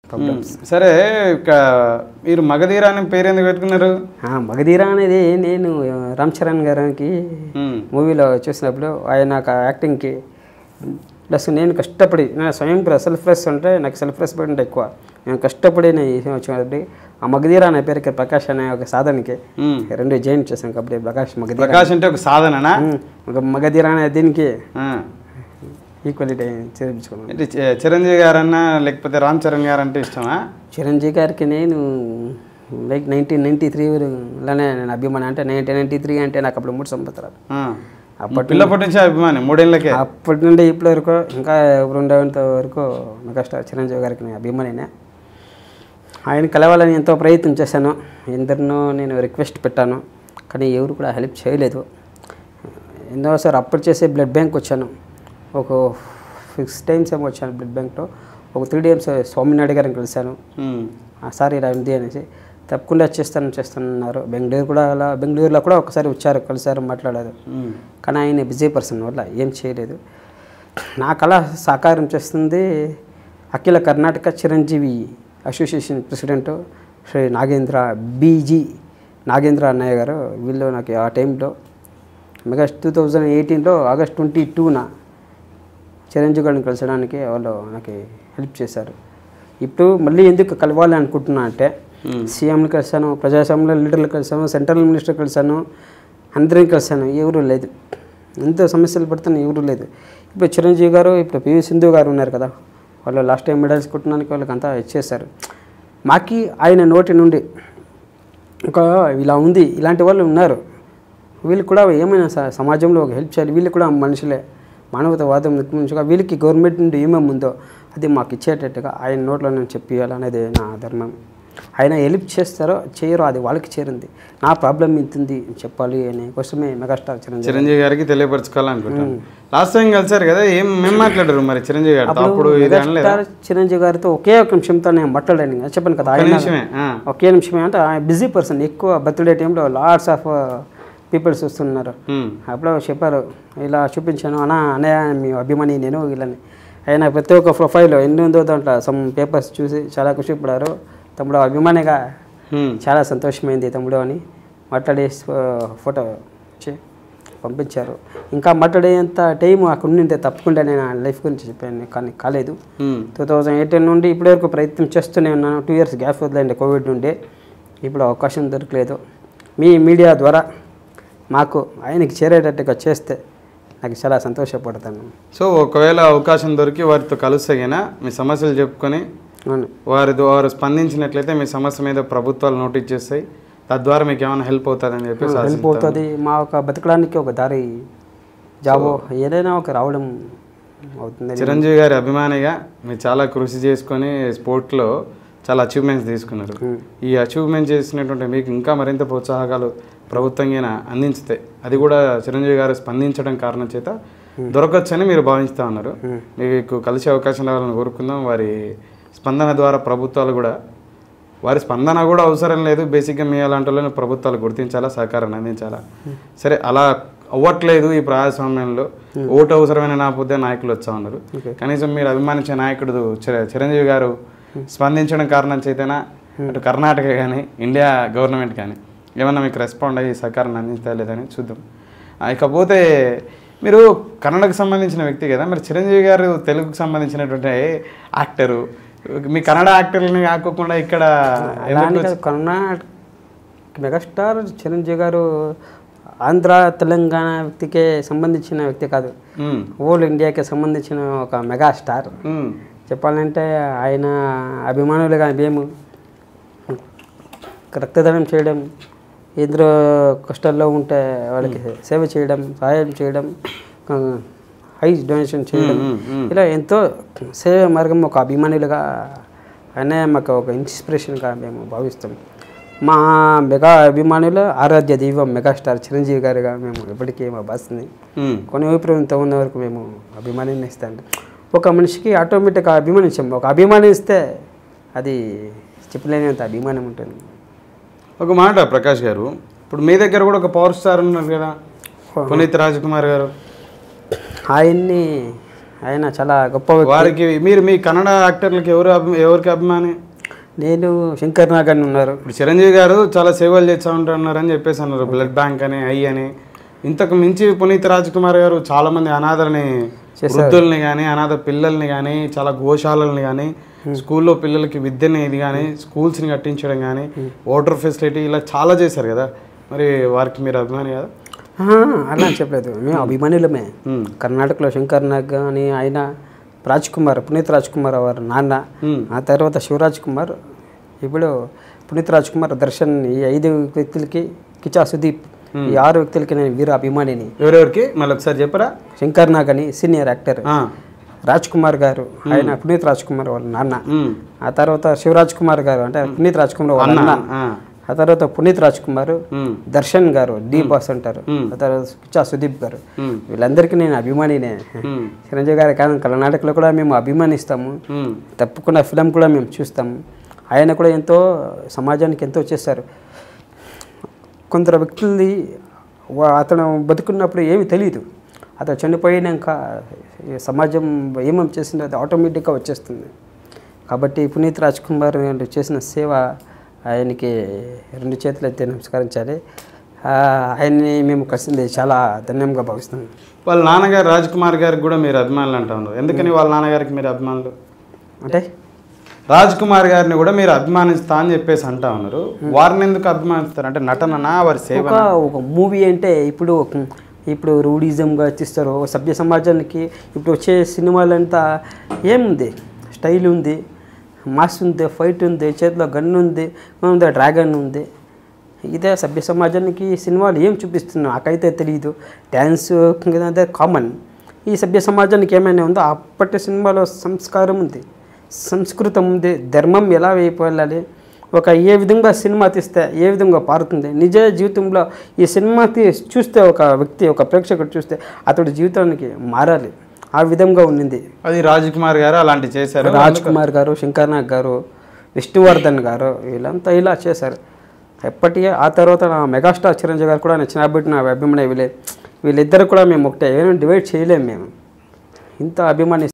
Problems సరే ఇక మీరు మగధీర అనే పేరు ఎందుకు పెట్టుకున్నారు మగధీర అనేది నేను రామ్ చరణ్ గారికి ఉమ్, మూవీలో చూసినప్పుడు ఆయన ఒక యాక్టింగ్కి ప్లస్ నేను కష్టపడి నేను స్వయం సెల్ఫ్ రెస్ అంటే నాకు సెల్ఫ్ రెస్పెక్ట్ అంటే ఎక్కువ నేను కష్టపడి నేను ఈ సినిమా వచ్చినప్పుడు ఆ మగధీర అనే పేరుకి ప్రకాష్ అనే ఒక సాధనకి ఉమ్. రెండు జాయిన్ చేశాను కాబట్టి ప్రకాష్ మగధీర ప్రకాష్ అంటే ఒక సాధననా ఉమ్, ఒక మగధీర అనే దీనికి ఆ. ఈక్వాలిటీ చేర్పించుకున్నాను అంటే చి- చిరంజీవి గారన్నా లేకపోతే రామ్ చరణ్ గారు అంటే ఇష్టమా చిరంజీవి గారికి నేను లైక్ నైన్టీన్ నైంటీ త్రీలోనే నేను అభిమాని అంటే నైన్టీన్ నైంటీ త్రీ అంటే నాకు అప్పుడు మూడు సంవత్సరాలు ఆ. అప్పటి పిల్లప్పటి నుంచి అభిమాని మూడేళ్ళకే అప్పటి నుండి ఇప్పటి వరకు ఇంకా ఉండేంత వరకు మెగాస్టార్ చిరంజీవి గారికి నేను అభిమానినే ఆయన కలవాలని ఎంతో ప్రయత్నం చేశాను ఎందరినో నేను రిక్వెస్ట్ పెట్టాను కానీ ఎవరు కూడా హెల్ప్ చేయలేదు ఎన్నోసారి అప్పుడు చేసే బ్లడ్ బ్యాంక్ వచ్చాను ఒక సిక్స్ టైమ్స్ ఏమో వచ్చాను బ్లడ్ బ్యాంక్లో ఒక త్రీ టైమ్స్ స్వామినాయుడు గారిని కలిశాను ఉమ్, ఆ సార్ ఇలా ఉంది అనేసి తప్పకుండా చేస్తాను చేస్తానన్నారు బెంగళూరు కూడా అలా బెంగళూరులో కూడా ఒకసారి వచ్చారు కలిసారు మాట్లాడారు ఉమ్, కానీ ఆయన బిజీ పర్సన్ వల్ల ఏం చేయలేదు నా కళ సాకారం చేస్తుంది Akhila Karnataka Chiranjeevi association president Shri Nagendra BG Nagendra అన్నయ్య గారు వీళ్ళు నాకు ఆ టైంలో మెగా టూ థౌజండ్ ఎయిటీన్లో ఆగస్ట్ ట్వంటీ టూన చిరంజీవి గారిని కలిసడానికి వాళ్ళు నాకు హెల్ప్ చేశారు ఇప్పుడు మళ్ళీ ఎందుకు కలవాలి అనుకుంటున్నా అంటే సీఎంని కలిశాను ప్రజాస్వామ్యంలో లీడర్లు కలిశాను సెంట్రల్ మినిస్టర్ కలిశాను అందరిని కలిశాను ఎవరు లేదు ఎంతో సమస్యలు పడుతున్నా ఎవరు లేదు ఇప్పుడు చిరంజీవి గారు ఇప్పుడు పివి సింధు గారు ఉన్నారు కదా వాళ్ళు లాస్ట్ టైం మెడల్స్ కొట్టడానికి వాళ్ళకి అంతా ఇచ్చేశారు మాకి ఆయన నోటి నుండి ఒక ఇలా ఉంది ఇలాంటి వాళ్ళు ఉన్నారు వీళ్ళు కూడా ఏమైనా స- సమాజంలో ఒక హెల్ప్ చేయాలి వీళ్ళు కూడా మనుషులే మానవతావాదం నిర్మించగా వీళ్ళకి గవర్నమెంట్ నుండి ఏమేమి ఉందో అది మాకు ఇచ్చేటట్టుగా ఆయన నోట్లో నేను చెప్పియాలనేది నా ధర్మం ఆయన హెల్ప్ చేస్తారో చేయరో అది వాళ్ళకి చేరింది నా ప్రాబ్లం ఇంతుంది చెప్పాలి అనే కోసమే మెగాస్టార్ చిరంజీవి చిరంజీవి గారికి తెలియపరచుకోవాలనుకుంటాను లాస్ట్ టైం కలిసారు కదా ఏం ఏం మాట్లాడారు మరి చిరంజీవి గారితో అప్పుడు ఇది అనలేదు మెగాస్టార్ చిరంజీవి గారితో ఒకే ఒక నిమిషంతో నేను మాట్లాడాను ఇంకా చెప్పాను కదా ఆయన నిమిషమే ఆ. ఒకే నిమిషమే అంటే ఆయన బిజీ పర్సన్ ఎక్కువ బర్త్డే టైంలో లాట్స్ ఆఫ్ పీపుల్స్ వస్తున్నారు ఉమ్, అప్పుడు చెప్పారు ఇలా చూపించాను అన్న అన్నయ్య మీ అభిమాని నేను వీళ్ళని ఆయన ప్రతి ఒక్క ప్రొఫైల్ ఎన్ని ఉందో దాంట్లో సమ్ పేపర్స్ చూసి చాలా ఖుషిపడారు తమ్ముడు అభిమానిగా ఉమ్, చాలా సంతోషమైంది తమ్ముడు అని మాట్లాడే ఫోటో ఇచ్చి పంపించారు ఇంకా మాట్లాడేంత టైం అక్కడ ఉండింటే తప్పకుండా నేను ఆ లైఫ్ గురించి చెప్పాను కానీ కాలేదు ఉమ్, టూ థౌజండ్ ఎయిటీన్ నుండి ఇప్పటి వరకు ప్రయత్నం చేస్తూనే ఉన్నాను టూ ఇయర్స్ గ్యాప్ వదిలేండి కోవిడ్ నుండి ఇప్పుడు అవకాశం దొరకలేదు మీ మీడియా ద్వారా మాకు ఆయనకి చేరేటట్టుగా చేస్తే నాకు చాలా సంతోషపడతాను సో ఒకవేళ అవకాశం దొరికి వారితో కలిసగినా మీ సమస్యలు చెప్పుకొని అవును వారి వారు స్పందించినట్లయితే మీ సమస్య మీద ప్రభుత్వాలు నోటీస్ చేస్తాయి తద్వారా మీకు ఏమైనా హెల్ప్ అవుతుందని చెప్పి హెల్ప్ అవుతుంది మా ఒక బతకడానికి ఒక దారి జాబ్ ఏదైనా ఒక రావడం అవుతుంది చిరంజీవి గారి అభిమానిగా మీరు చాలా కృషి చేసుకొని స్పోర్ట్లో చాలా అచీవ్మెంట్స్ తీసుకున్నారు ఈ అచీవ్మెంట్ చేసినటువంటి మీకు ఇంకా మరింత ప్రోత్సాహకాలు ప్రభుత్వంగా అందించుతాయి అది కూడా చిరంజీవి గారు స్పందించడం కారణం చేత దొరకవచ్చని మీరు భావిస్తూ ఉన్నారు మీకు కలిసే అవకాశం రావాలని కోరుకుందాం వారి స్పందన ద్వారా ప్రభుత్వాలు కూడా వారి స్పందన కూడా అవసరం లేదు బేసిక్గా మీ అలాంటి వాళ్ళని ప్రభుత్వాలు గుర్తించాలా సహకారాన్ని అందించాలా సరే అలా అవ్వట్లేదు ఈ ప్రజాస్వామ్యంలో ఓటు అవసరమైన నా పొద్దే నాయకులు వచ్చా ఉన్నారు కనీసం మీరు అభిమానించే నాయకుడు చిర- చిరంజీవి గారు స్పందించడం కారణం చేతనా అటు కర్ణాటక కానీ ఇండియా గవర్నమెంట్ కానీ ఏమన్నా మీకు రెస్పాండ్ అయ్యి సహకారాన్ని అందించా లేదని చూద్దాం ఆ, ఇకపోతే మీరు కన్నడకు సంబంధించిన వ్యక్తి కదా మరి చిరంజీవి గారు తెలుగుకు సంబంధించినటువంటి యాక్టరు మీ కన్నడ యాక్టర్ని కాకోకుండా ఇక్కడ అలానే కాదు, కర్ణాటక మెగాస్టార్ చిరంజీవి గారు ఆంధ్ర తెలంగాణ వ్యక్తికే సంబంధించిన వ్యక్తి కాదు ఉమ్, ఓల్ ఇండియాకి సంబంధించిన ఒక మెగాస్టార్ ఉమ్, చెప్పాలంటే ఆయన అభిమానులుగా మేము రక్తదానం చేయడం ఇందులో కష్టాల్లో ఉంటే వాళ్ళకి సేవ చేయడం సహాయం చేయడం హై డొనేషన్ చేయడం ఇలా ఎంతో సేవ మార్గం ఒక అభిమానులుగా ఆయనే మాకు ఒక ఇన్స్పిరేషన్గా మేము భావిస్తాం మా మెగా అభిమానుల ఆరాధ్య దైవం మెగాస్టార్ చిరంజీవి గారిగా మేము ఎప్పటికీ మా భాషని ఉమ్, కొన్ని ఊపిరితో ఉన్న వరకు మేము అభిమానిస్తాం ఒక మనిషికి ఆటోమేటిక్గా అభిమానించాం ఒక అభిమానిస్తే అది చెప్పలేనంత అభిమానం ఉంటుంది ఒక మాట ప్రకాష్ గారు ఇప్పుడు మీ దగ్గర కూడా ఒక పవర్ స్టార్ ఉన్నారు కదా పునీత్ రాజ్ కుమార్ గారు ఆయన్ని ఆయన చాలా గొప్ప వ్యక్తి వారికి మీరు మీ కన్నడ యాక్టర్లకి ఎవరు అభి- ఎవరికి అభిమాని నేను శంకర్ నాగ్ అని ఉన్నారు ఇప్పుడు చిరంజీవి గారు చాలా సేవలు చేస్తూ ఉంటున్నారు అని చెప్పేసి అన్నారు బ్లడ్ బ్యాంక్ అని ఐ అని ఇంతకు మించి పునీత్ రాజ్ కుమార్ గారు చాలా మంది అనాథలని వృద్ధుల్ని కానీ అనాథ పిల్లల్ని కానీ చాలా గోశాలల్ని కానీ స్కూల్లో పిల్లలకి విద్యని ఇది కానీ స్కూల్స్ని కట్టించడం కానీ వాటర్ ఫెసిలిటీ ఇలా చాలా చేశారు కదా మరి వారికి మీరు అభిమాని కదా ఆహా, అలా అని చెప్పలేదు మేము అభిమానులమే మ్మ్. కర్ణాటకలో శంకర్ నాగ్ అని ఆయన రాజ్ కుమార్ పునీత్ రాజ్ కుమార్ వారి నాన్న మ్మ్. ఆ తర్వాత శివరాజ్ కుమార్ ఇప్పుడు పునీత్ రాజ్ కుమార్ దర్శన్ ఈ ఐదు వ్యక్తులకి కిచా సుదీప్ ఈ ఆరు వ్యక్తులకి నేను వీర అభిమానిని ఎవరెవరికి మళ్ళీ ఒకసారి చెప్పరా శంకర్ నాగ్ అని సీనియర్ యాక్టర్ ఆ. రాజ్ కుమార్ గారు ఆయన పునీత్ రాజ్ కుమార్ వాళ్ళ నాన్న మ్మ్. ఆ తర్వాత శివరాజ్ కుమార్ గారు అంటే పునీత్ రాజ్ కుమార్ వాళ్ళ అన్న ఆ. ఆ తర్వాత పునీత్ రాజ్ కుమార్ మ్మ్. దర్శన్ గారు డి బాస్ అంటారు ఆ తర్వాత కిచా సుదీప్ గారు మ్మ్. వీళ్ళందరికీ నేను అభిమానినే మ్మ్. చిరంజీవి గారి కానీ కర్ణాటకలో కూడా మేము అభిమానిస్తాము మ్మ్. తప్పకుండా ఫిలం కూడా మేము చూస్తాము ఆయన కూడా ఎంతో సమాజానికి ఎంతో చేశారు కొందరు వ్యక్తులది వా- అతను బతుకున్నప్పుడు ఏమీ తెలియదు అతను చనిపోయినాక ఈ సమాజం ఏమేమి చేసిందో అది ఆటోమేటిక్గా వచ్చేస్తుంది కాబట్టి పునీత్ రాజ్ కుమార్ గారు చేసిన సేవ ఆయనకి రెండు చేతులు ఎత్తి నమస్కరించాలి ఆ, ఆయన్ని మేము కలిసింది చాలా ధన్యంగా భావిస్తున్నాం వాళ్ళ నాన్నగారు రాజ్ కుమార్ గారికి కూడా మీరు అభిమానులు అంటా ఉన్నారు ఎందుకని వాళ్ళ నాన్నగారికి మీరు అభిమానులు అంటే రాజ్ కుమార్ గారిని కూడా మీరు అభిమానిస్తా అని చెప్పేసి అంటా ఉన్నారు వారిని ఎందుకు అభిమానిస్తారు అంటే నటననా వారి సేవ ఒక ఒక మూవీ అంటే ఇప్పుడు ఒక- ఇప్పుడు రూడిజంగా తీస్తారు ఒక సభ్య సమాజానికి ఇప్పుడు వచ్చే సినిమాలంతా ఏముంది స్టైల్ ఉంది మాస్ ఉంది ఫైట్ ఉంది చేతిలో గన్ ఉంది ఉంది డ్రాగన్ ఉంది ఇదే సభ్య సమాజానికి ఈ సినిమాలు ఏం చూపిస్తున్నావు నాకైతే తెలియదు డ్యాన్స్ అదే కామన్ ఈ సభ్య సమాజానికి ఏమైనా ఉందో అప్పటి సినిమాలో సంస్కారం ఉంది సంస్కృతం ఉంది ధర్మం ఎలా వైపు వెళ్ళాలి ఒక ఏ విధంగా సినిమా తీస్తే ఏ విధంగా పారుతుంది నిజ జీవితంలో ఈ సినిమా తీ చూస్తే ఒక వ్యక్తి ఒక ప్రేక్షకుడు చూస్తే అతడి జీవితానికి మారాలి ఆ విధంగా ఉండింది అది రాజ్ కుమార్ గారు అలాంటి చేశారు రాజ్ కుమార్ గారు శంకర్ నాగ్ గారు విష్ణువర్ధన్ గారు వీళ్ళంతా ఇలా చేశారు ఎప్పటికీ ఆ తర్వాత నా మెగాస్టార్ చిరంజీవి గారు కూడా నా చిన్నబిడ్డ నా అభిమాని వీళ్ళే వీళ్ళిద్దరు కూడా మేము ఒకటే ఏమైనా డివైడ్ చేయలేము మేము ఇంత అభిమాని